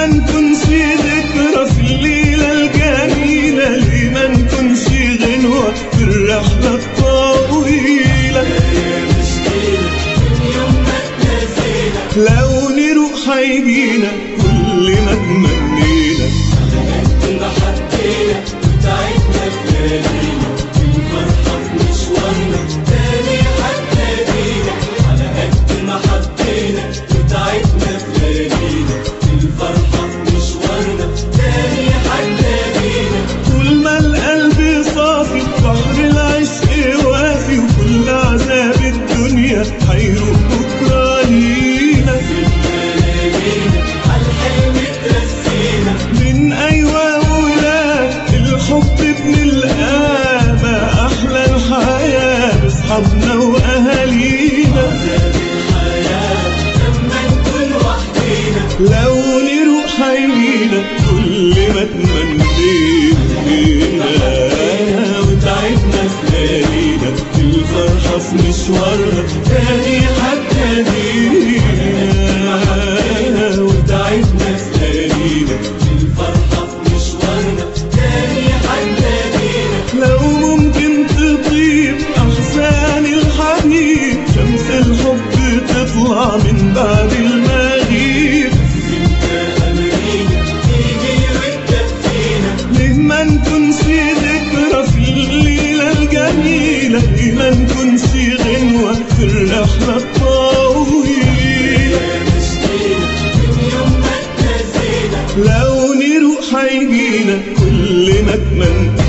ما نكونش ذكرى في الليلة الجميلة ليه ما نكونش غنوة في الرحلة الطويلة لو نروح هيجينا كل ما تمنينا كنا حبينا وتعبنا في ليالينا الفرحة في مشوارنا تاني هتلاقينا على قد ما حبينا وتعبنا في ليالينا الفرحة في مشوارنا تاني هتلاقينا طول ما القلب صافي بحر العشق وافي وكل عذاب الدنيا هيروح بكرة لينا ليالينا عالحلم اترسينا من أيوة ولا الحب ابن القامة أحلى الحياة بأصحابنا وأهالينا عذاب الحياة لما نكون وحدينا لو نروح هيجينا كل ما تمنينا وتعبنا في ليالينا الفرحة في مشوارنا تاني حتى لينا وتعبنا في ليالينا الفرحة في مشوارنا تاني هتلاقينا لو ممكن تطيب أحزان الحبيب شمس الحب تطلع من بعد المغيب ليه ما نكونش ذكرى في الليلة الجميلة ليه ما نكونش غنوة في الرحلة الطويلة لو نروح هيجينا كل ما اتمنى